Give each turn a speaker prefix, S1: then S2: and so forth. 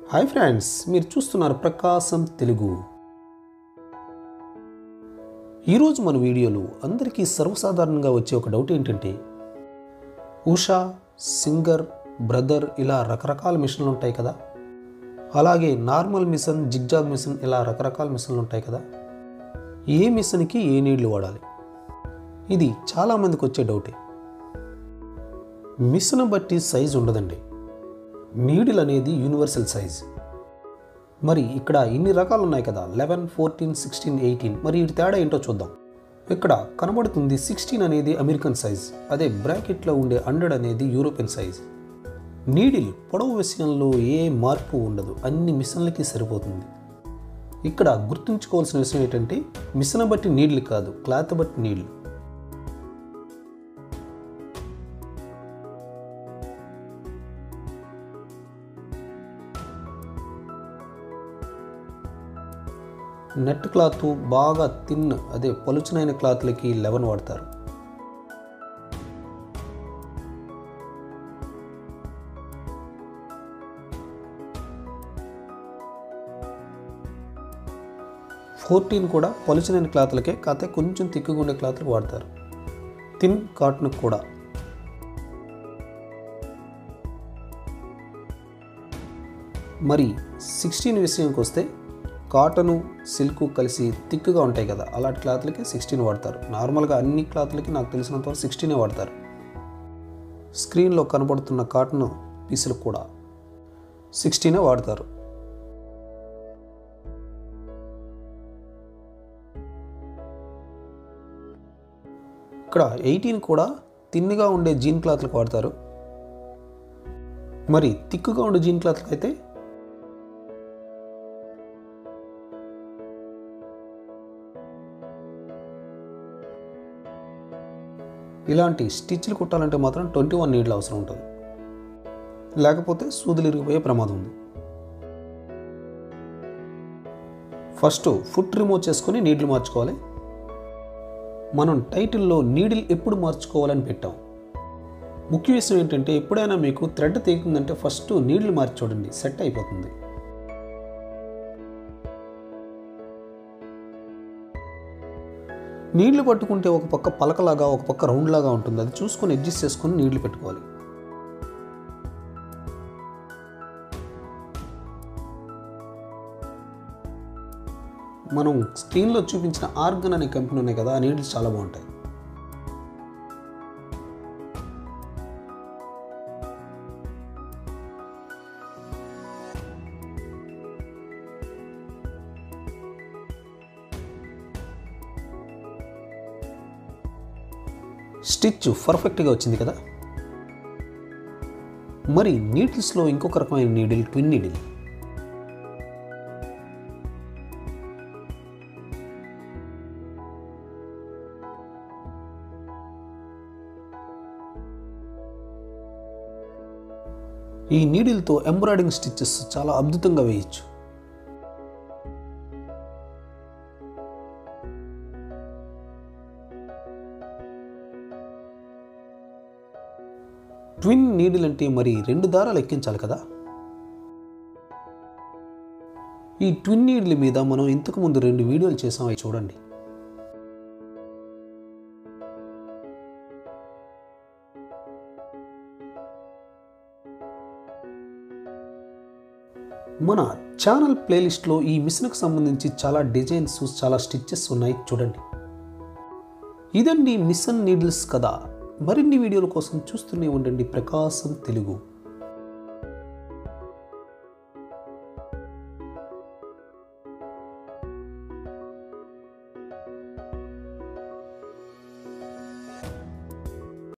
S1: hi friends మీరు చూస్తున్నారు ప్రకాశం తెలుగు ఈరోజు మన వీడియోలో అందరికీ సర్వసాధారణంగా వచ్చే ఒక డౌట్ ఏంటంటే ఉషా సింగర్ బ్రదర్ ఇలా రకరకాల మిషన్లు ఉంటాయి కదా అలాగే నార్మల్ మిషన్ జిగ్జాగ్ మిషన్ ఇలా రకరకాల మిషన్లు ఉంటాయి కదా ఏ మిషన్కి ఏ నీళ్లు వాడాలి ఇది చాలామందికి వచ్చే డౌటే మిషన్ బట్టి సైజు ఉండదండి నీడిల్ అనేది యూనివర్సల్ సైజ్ మరి ఇక్కడ ఇన్ని రకాలు ఉన్నాయి కదా లెవెన్ ఫోర్టీన్ సిక్స్టీన్ ఎయిటీన్ మరి వీటి తేడా ఏంటో చూద్దాం ఇక్కడ కనబడుతుంది సిక్స్టీన్ అనేది అమెరికన్ సైజ్ అదే బ్రాకెట్లో ఉండే హండ్రెడ్ అనేది యూరోపియన్ సైజ్ నీడిల్ పొడవు విషయంలో ఏ మార్పు ఉండదు అన్ని మిషన్లకి సరిపోతుంది ఇక్కడ గుర్తుంచుకోవాల్సిన విషయం ఏంటంటే మిషన్ బట్టి నీళ్లు కాదు క్లాత్ బట్టి నీళ్లు నెట్ క్లాత్ బాగా తిన్ అదే పలుచనైన క్లాత్లకి లెవెన్ వాడతారు ఫోర్టీన్ కూడా పలుచనైన క్లాత్లకే కాకపోతే కొంచెం తిక్కుగా ఉండే క్లాత్లకు వాడతారు థిన్ కాటన్ కూడా మరి సిక్స్టీన్ విషయంకి వస్తే కాటను సిల్క్ కలిసి థిక్గా ఉంటాయి కదా అలాంటి క్లాత్లకి సిక్స్టీన్ వాడతారు నార్మల్గా అన్ని క్లాత్లకి నాకు తెలిసినంత వరకు సిక్స్టీనే వాడతారు స్క్రీన్లో కనబడుతున్న కాటన్ పీసులు కూడా సిక్స్టీనే వాడతారు ఇక్కడ ఎయిటీన్ కూడా తిన్నుగా ఉండే జీన్ క్లాత్లకు వాడతారు మరి తిక్కుగా ఉండే జీన్ క్లాత్లకు అయితే ఇలాంటి స్టిచ్లు కుట్టాలంటే మాత్రం ట్వంటీ వన్ నీళ్ళు అవసరం ఉంటుంది లేకపోతే సూదులు ఇరిగిపోయే ప్రమాదం ఉంది ఫస్ట్ ఫుట్ రిమూవ్ చేసుకొని నీళ్లు మార్చుకోవాలి మనం టైటిల్లో నీడిల్ ఎప్పుడు మార్చుకోవాలని పెట్టాం ముఖ్య విషయం ఏంటంటే ఎప్పుడైనా మీకు థ్రెడ్ తెగుతుందంటే ఫస్ట్ నీళ్లు మార్చి చూడండి సెట్ అయిపోతుంది నీళ్లు పట్టుకుంటే ఒక పక్క పలకలాగా ఒక పక్క రౌండ్ లాగా ఉంటుంది అది చూసుకొని అడ్జస్ట్ చేసుకొని నీళ్లు పెట్టుకోవాలి మనం స్క్రీన్లో చూపించిన ఆర్గన్ అనే కంపెనీ ఉన్నాయి కదా ఆ నీడిల్స్ చాలా బాగుంటాయి స్టిచ్ పర్ఫెక్ట్గా వచ్చింది కదా మరి నీడిల్స్లో ఇంకొక రకమైన నీడిల్ ట్విన్ నీడిల్ ఈ నీడిల్తో ఎంబ్రాయిడింగ్ స్టిచ్చెస్ చాలా అద్భుతంగా వేయచ్చు ట్విన్ నీడిల్ అంటే మరి రెండు దారాలు ఎక్కించాలి కదా ఈ ట్విన్ నీడిల్ మీద మనం ఇంతకు ముందు రెండు వీడియోలు చేసాం అవి చూడండి మన ఛానల్ ప్లేలిస్ట్లో ఈ మిషన్కి సంబంధించి చాలా డిజైన్స్ చాలా స్టిచ్చెస్ ఉన్నాయి చూడండి ఇదండి మిషన్ నీడిల్స్ కదా మరిన్ని వీడియోల కోసం చూస్తూనే ఉండండి ప్రకాశం తెలుగు